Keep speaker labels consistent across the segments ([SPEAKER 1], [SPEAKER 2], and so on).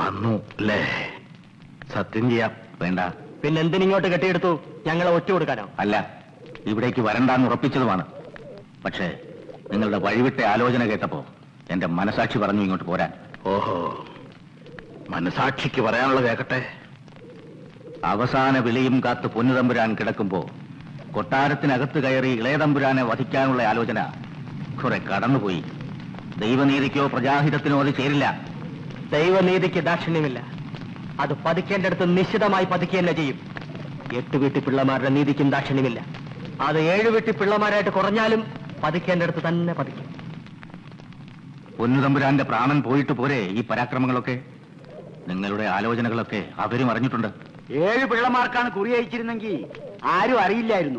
[SPEAKER 1] വന്നു അല്ലേ സത്യം ചെയ്യാം വേണ്ട
[SPEAKER 2] പിന്നെ എന്തിനിങ്ങോട്ട് കെട്ടിയെടുത്തു ഞങ്ങളെ ഒറ്റ കൊടുക്കാനോ
[SPEAKER 1] അല്ല ഇവിടേക്ക് വരണ്ടാന്ന് ഉറപ്പിച്ചതുമാണ് പക്ഷേ നിങ്ങളുടെ വഴിവിട്ട ആലോചന കേട്ടപ്പോ എന്റെ മനസാക്ഷി പറഞ്ഞു ഇങ്ങോട്ട് പോരാൻ ഓഹോ മനസാക്ഷിക്ക് പറയാനുള്ള കേക്കട്ടെ അവസാന വിളിയും കാത്ത് പൊന്നുതമ്പുരാൻ കിടക്കുമ്പോ കൊട്ടാരത്തിനകത്ത് കയറി ഇളയതമ്പുരാനെ വധിക്കാനുള്ള ആലോചന കുറെ കടന്നുപോയി ദൈവനീതിക്കോ പ്രജാഹിതത്തിനോ അത് ചേരില്ല
[SPEAKER 2] ദൈവനീതിക്ക് ദാക്ഷിണ്യമില്ല അത് പതിക്കേണ്ടടുത്ത് നിശ്ചിതമായി പതിക്കുക തന്നെ ചെയ്യും എട്ട് വീട്ടി പിള്ളമാരുടെ നീതിക്കും ദാക്ഷിണ്യമില്ല അത് ഏഴ് വീട്ടി പിള്ളമാരായിട്ട് കുറഞ്ഞാലും പതിക്കേണ്ടടുത്ത് തന്നെ പതിക്കും
[SPEAKER 1] പൊന്നുതമ്പുരാന്റെ പ്രാണൻ പോയിട്ട് പോരെ ഈ പരാക്രമങ്ങളൊക്കെ നിങ്ങളുടെ ആലോചനകളൊക്കെ അവരും അറിഞ്ഞിട്ടുണ്ട്
[SPEAKER 3] ഏഴ് പിള്ളമാർക്കാണ് കുറി അയച്ചിരുന്നെങ്കിൽ ആരും അറിയില്ലായിരുന്നു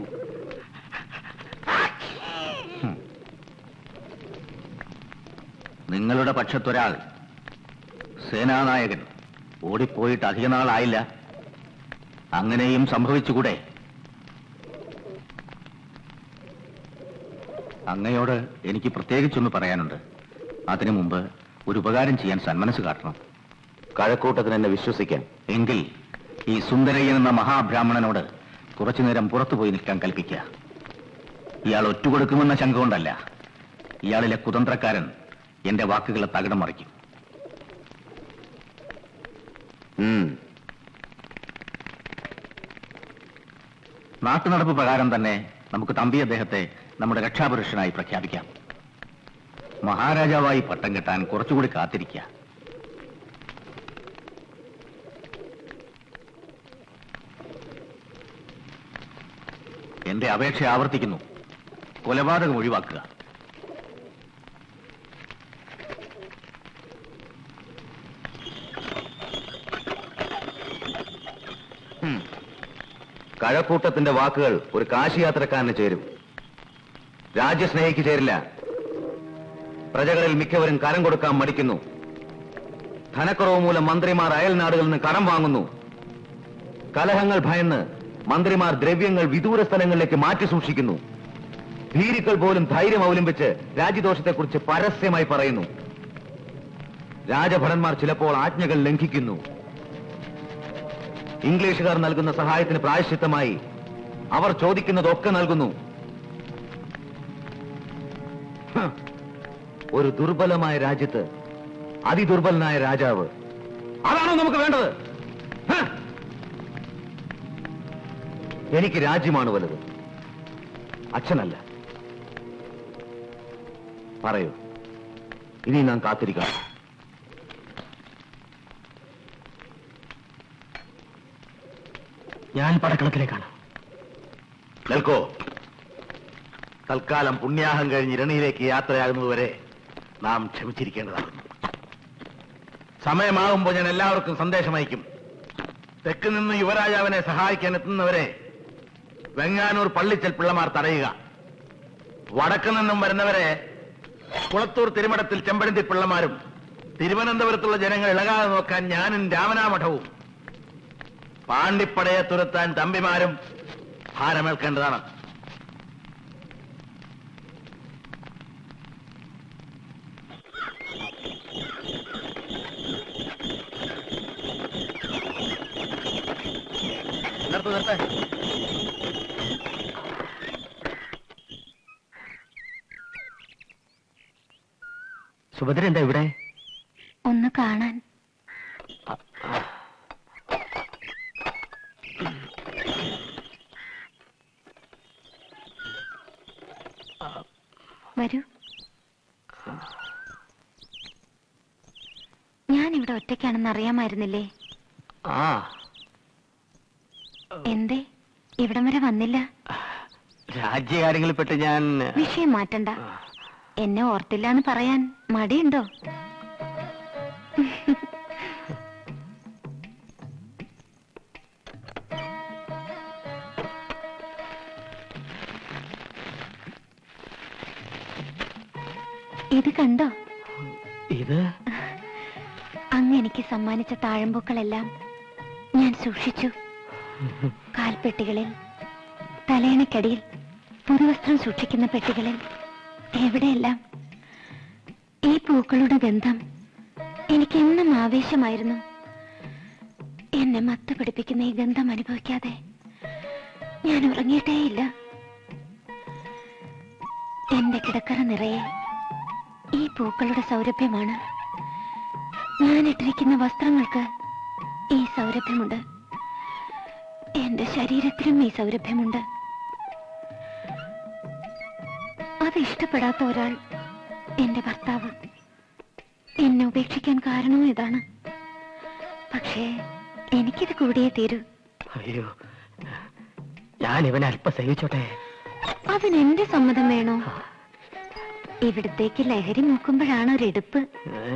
[SPEAKER 1] നിങ്ങളുടെ പക്ഷത്തൊരാൾ സേനാനായകൻ ഓടിപ്പോയിട്ട് അധികനാളായില്ല അങ്ങനെയും സംഭവിച്ചുകൂടെ അങ്ങയോട് എനിക്ക് പ്രത്യേകിച്ചൊന്ന് പറയാനുണ്ട് അതിനു മുമ്പ് ഒരു ഉപകാരം ചെയ്യാൻ സന്മനസ് കാട്ടണം കഴക്കൂട്ടത്തിന് എന്നെ വിശ്വസിക്കാൻ എങ്കിൽ ഈ സുന്ദരയ്യൻ എന്ന മഹാബ്രാഹ്മണനോട് കുറച്ചു നേരം പുറത്തുപോയി നിൽക്കാൻ കൽപ്പിക്കുക ഇയാൾ ഒറ്റുകൊടുക്കുമെന്ന ശങ്ക കൊണ്ടല്ല ഇയാളിലെ കുതന്ത്രക്കാരൻ എന്റെ വാക്കുകളെ തകിടം മറിക്കും നാട്ടുനടപ്പ് പ്രകാരം തന്നെ നമുക്ക് തമ്പി അദ്ദേഹത്തെ നമ്മുടെ രക്ഷാപുരുഷനായി പ്രഖ്യാപിക്കാം മഹാരാജാവായി പട്ടം കെട്ടാൻ കുറച്ചുകൂടി കാത്തിരിക്കുക എന്റെ അപേക്ഷ ആവർത്തിക്കുന്നു കൊലപാതകം ഒഴിവാക്കുക കഴക്കൂട്ടത്തിന്റെ വാക്കുകൾ ഒരു കാശിയാത്രക്കാരന് ചേരും രാജ്യസ്നേഹിക്ക് ചേരില്ല പ്രജകളിൽ മിക്കവരും കരം കൊടുക്കാൻ മടിക്കുന്നു ധനക്കുറവ് മൂലം മന്ത്രിമാർ അയൽ നാടുകളിൽ നിന്ന് കടം വാങ്ങുന്നു കലഹങ്ങൾ ഭയന്ന് മന്ത്രിമാർ ദ്രവ്യങ്ങൾ വിദൂര സ്ഥലങ്ങളിലേക്ക് മാറ്റി സൂക്ഷിക്കുന്നു ഭീരുക്കൾ പോലും ധൈര്യം അവലംബിച്ച് രാജ്യദോഷത്തെക്കുറിച്ച് പരസ്യമായി പറയുന്നു രാജഭടന്മാർ ചിലപ്പോൾ ആജ്ഞകൾ ലംഘിക്കുന്നു ഇംഗ്ലീഷുകാർ നൽകുന്ന സഹായത്തിന് പ്രായശ്ചിത്തമായി അവർ ചോദിക്കുന്നതൊക്കെ നൽകുന്നു ഹ, ഒരു ദുർബലമായ രാജ്യത്ത് അതിദുർബലനായ രാജാവ് അതാണോ നമുക്ക് വേണ്ടത് ഹ! എനിക്ക് രാജ്യമാണ് വലുത് അച്ഛനല്ല പറയൂ ഇനി നാം കാത്തിരിക്കാം
[SPEAKER 2] ഞാൻ പടക്കളത്തിലേക്കാണ്
[SPEAKER 1] നിൽക്കോ തൽക്കാലം പുണ്യാഹം കഴിഞ്ഞ് ഇരണിയിലേക്ക് യാത്രയാകുന്നതുവരെ നാം ക്ഷമിച്ചിരിക്കേണ്ടതാകുന്നു സമയമാകുമ്പോൾ ഞാൻ എല്ലാവർക്കും സന്ദേശം അയക്കും തെക്ക് നിന്ന് യുവരാജാവിനെ സഹായിക്കാൻ എത്തുന്നവരെ വെങ്ങാനൂർ പള്ളിച്ചൽ പിള്ളമാർ തടയുക വടക്ക് നിന്നും വരുന്നവരെ കുളത്തൂർ തിരുമടത്തിൽ ചെമ്പഴന്തി പിള്ളമാരും തിരുവനന്തപുരത്തുള്ള ജനങ്ങൾ ഇളകാതെ നോക്കാൻ ഞാനും രാമനാമഠവും പാണ്ടിപ്പടയെ തുരത്താൻ തമ്പിമാരും ഭാരമേൽക്കേണ്ടതാണ് നിർത്ത് നിർത്ത്
[SPEAKER 2] സുഭദ്ര എന്താ ഇവിടെ
[SPEAKER 4] ഒന്ന് കാണാൻ വരൂ ഞാൻ ഇവിടെ ഒറ്റയ്ക്കാണെന്ന് അറിയാമായിരുന്നില്ലേ
[SPEAKER 2] ആ
[SPEAKER 4] എന്തേ ഇവിടം വരെ വന്നില്ല
[SPEAKER 2] രാജ്യകാര്യങ്ങളിൽപ്പെട്ട് ഞാൻ
[SPEAKER 4] വിഷയം മാറ്റണ്ട എന്നെ ഓർത്തില്ല എന്ന് പറയാൻ മടിയുണ്ടോ ഇത് കണ്ടോ
[SPEAKER 2] ഇത്
[SPEAKER 4] അങ്ങ് എനിക്ക് സമ്മാനിച്ച താഴമ്പൂക്കളെല്ലാം ഞാൻ സൂക്ഷിച്ചു കാൽപ്പെട്ടികളിൽ തലയണക്കടിയിൽ പുതുവസ്ത്രം സൂക്ഷിക്കുന്ന പെട്ടികളിൽ എവിടെയെല്ലാം ഈ പൂക്കളുടെ ഗന്ധം എനിക്ക് എന്നും ആവേശമായിരുന്നു എന്നെ മത്ത് പിടിപ്പിക്കുന്ന ഈ ഗന്ധം അനുഭവിക്കാതെ ഞാൻ ഉറങ്ങിയിട്ടേയില്ല എന്റെ കിടക്കറ നിറയെ ഈ പൂക്കളുടെ സൗരഭ്യമാണ് ഞാൻ ഇട്ടിരിക്കുന്ന വസ്ത്രങ്ങൾക്ക് ഈ സൗരഭ്യമുണ്ട് എന്റെ ശരീരത്തിലും ഈ സൗരഭ്യമുണ്ട് അത് ഇഷ്ടപ്പെടാത്ത ഒരാൾ എന്റെ ഭർത്താവ് എന്നെ ഉപേക്ഷിക്കാൻ കാരണവും ഇതാണ് പക്ഷേ എനിക്കിത് കൂടിയേ തീരൂ
[SPEAKER 2] അയ്യോ ഞാൻ ഇവനെ അല്പം സഹിച്ചോട്ടെ
[SPEAKER 4] അതിന് എന്റെ സമ്മതം വേണോ ഇവിടത്തേക്ക് ലഹരി നോക്കുമ്പോഴാണ് ഒരെടുപ്പ്
[SPEAKER 2] ഏ?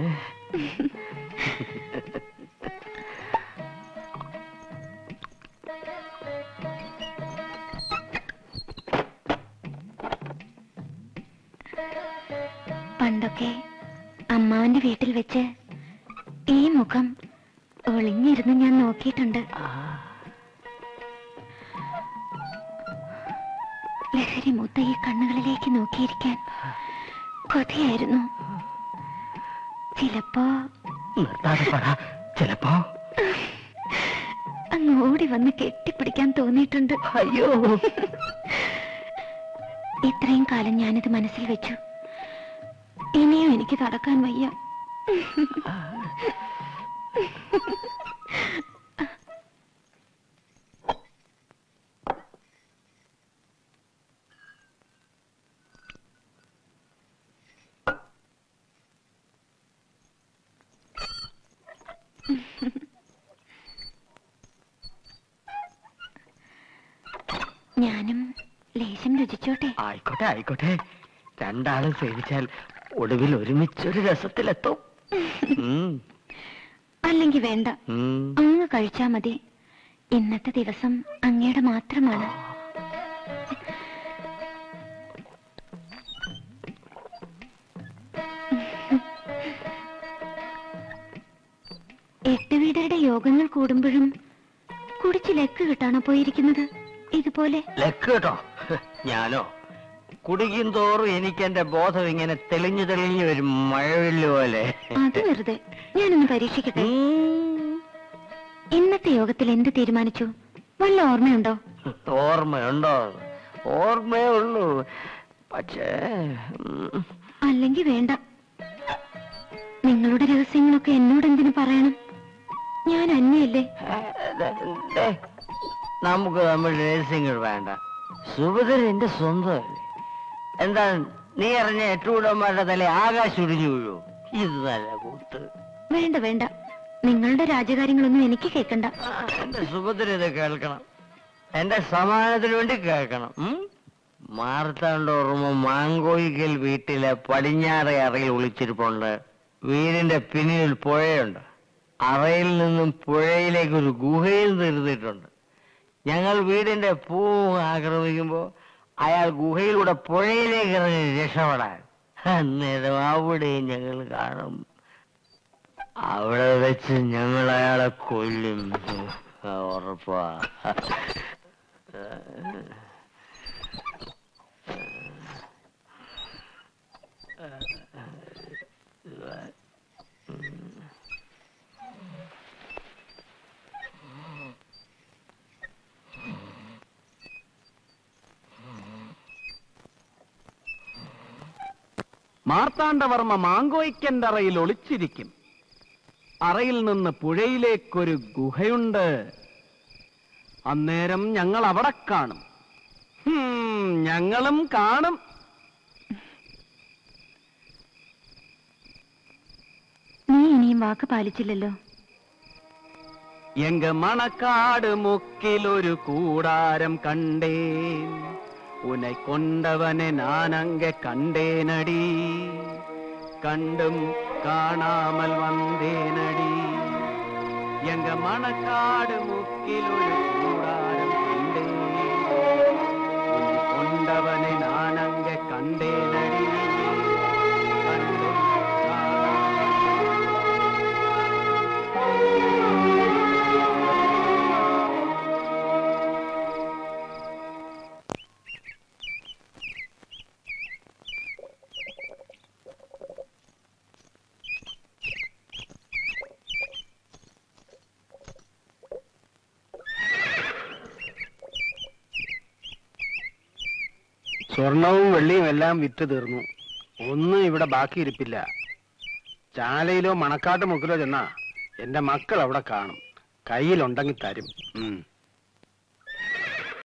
[SPEAKER 4] പണ്ടൊക്കെ അമ്മാവന്റെ വീട്ടിൽ വെച്ച് ഈ മുഖം ഒളിഞ്ഞിരുന്ന് ഞാൻ നോക്കിയിട്ടുണ്ട്
[SPEAKER 2] ആ,
[SPEAKER 4] ലഹരി മൂത്ത ഈ കണ്ണുകളിലേക്ക് നോക്കിയിരിക്കാൻ കൊതിയായിരുന്നു ചിലപ്പോ
[SPEAKER 2] നിർത്താതെ പറ ചിലപ്പോ
[SPEAKER 4] അങ്ങ് ഓടി വന്ന് കെട്ടിപ്പിടിക്കാൻ തോന്നിയിട്ടുണ്ട്
[SPEAKER 2] അയ്യോ
[SPEAKER 4] ഇത്രയും കാലം ഞാനിത് മനസ്സിൽ വെച്ചു ഇനിയും എനിക്ക് നടക്കാൻ വയ്യ ഞാനും ലേശം രുചിച്ചോട്ടെ
[SPEAKER 2] ആയിക്കോട്ടെ ആയിക്കോട്ടെ രണ്ടാളും സേവിച്ചാൽ ഒടുവിൽ ഒരുമിച്ചൊരു രസത്തിലെത്തും ഉം,
[SPEAKER 4] അല്ലെങ്കിൽ വേണ്ട
[SPEAKER 2] ഉം.
[SPEAKER 4] അങ്ങ് കഴിച്ചാ മതി ഇന്നത്തെ ദിവസം അങ്ങയുടെ മാത്രമാണ് എട്ട് വീടരുടെ യോഗങ്ങൾ കൂടുമ്പോഴും കുടിച്ച് ലെക്ക് കിട്ടാണോ പോയിരിക്കുന്നത് ഇതുപോലെ
[SPEAKER 2] ലക്ക് കേട്ടോ ഞാനോ കുടിക്കും തോറും എനിക്ക് എന്റെ ബോധം ഇങ്ങനെ തെളിഞ്ഞു തെളിഞ്ഞു വരും മഴവില്ല് പോലെ
[SPEAKER 4] അത് വെറുതെ ഞാനൊന്ന് പരീക്ഷിക്കട്ടെ
[SPEAKER 2] ഉം.
[SPEAKER 4] ഇന്നത്തെ യോഗത്തിൽ എന്ത് തീരുമാനിച്ചു വല്ല ഓർമ്മയുണ്ടോ
[SPEAKER 2] ഓർമ്മയുണ്ടോ ഓർമ്മയേ ഉള്ളൂ പക്ഷേ ഉം,
[SPEAKER 4] അല്ലെങ്കിൽ വേണ്ട നിങ്ങളുടെ രഹസ്യങ്ങളൊക്കെ എന്നോട് എന്തിനു പറയണം ഞാൻ അന്യല്ലേ
[SPEAKER 2] ദേ, ദേ, നമുക്ക് നമ്മൾ രഹസ്യങ്ങൾ വേണ്ട സുഭദ്ര എന്റെ സ്വന്തമല്ലേ എന്താ നീ അറിഞ്ഞ എട്ടുകൂടന്മാരുടെ തല ആകാശം ഒടിഞ്ഞു വീഴൂ ഇത് നല്ല കൂത്ത്
[SPEAKER 4] വേണ്ട വേണ്ട നിങ്ങളുടെ രാജകാര്യങ്ങളൊന്നും എനിക്ക് കേൾക്കണ്ട
[SPEAKER 2] ആ, എന്റെ സുഭദ്ര ഇത് കേൾക്കണം എന്റെ സമാധാനത്തിന് വേണ്ടി കേൾക്കണം ഉം? മാർത്താണ്ട് ഓർമ്മ മാങ്കോയിക്കൽ വീട്ടിലെ പടിഞ്ഞാറെ അറയിൽ ഒളിച്ചിരിപ്പുണ്ട് വീടിന്റെ പിന്നിൽ പുഴയുണ്ട് അറയിൽ നിന്നും പുഴയിലേക്ക് ഒരു ഗുഹയിൽ നിർത്തിയിട്ടുണ്ട് ഞങ്ങൾ വീടിന്റെ പൂ ആക്രമിക്കുമ്പോ അയാൾ ഗുഹയിലൂടെ പുഴയിലേക്ക് ഇറങ്ങി രക്ഷപ്പെടാൻ അന്നേരം അവിടെ ഞങ്ങൾ കാണും അവിടെ വെച്ച് ഞങ്ങൾ അയാളെ കൊല്ലും ആ, ഉറപ്പാ
[SPEAKER 3] മാർത്താണ്ഡവർമ്മ മാങ്കോയ്ക്കന്റെ അറയിൽ ഒളിച്ചിരിക്കും അറയിൽ നിന്ന് പുഴയിലേക്കൊരു ഗുഹയുണ്ട് അന്നേരം ഞങ്ങൾ അവിടെ കാണും ഹും, ഞങ്ങളും കാണും
[SPEAKER 4] നീ ഇനിയും വാക്ക് പാലിച്ചില്ലല്ലോ
[SPEAKER 3] എങ്ക മണക്കാട് മുക്കിലൊരു കൂടാരം കണ്ടേൻ ഉனை കൊണ്ടവനെ നാനങ്ക കണ്ടേനടി കണ്ടും കാണാമൽ വந்தேனடி എങ്ക മണക്കാട് മുക്കിലൊരു കൂടാരം കണ്ടേൻ ഉனை കൊണ്ടവനെ നാനങ്ക കണ്ടേനടി കണ്ടും കാണാമൽ സ്വർണവും വെള്ളിയും എല്ലാം വിറ്റ് തീർന്നു ഒന്നും ഇവിടെ ബാക്കി ഇരിപ്പില്ല ചാലയിലോ മണക്കാട്ട് മുക്കിലോ ചെന്നാ എന്റെ മക്കൾ അവിടെ കാണും കയ്യിലുണ്ടെങ്കിൽ തരും ഉം.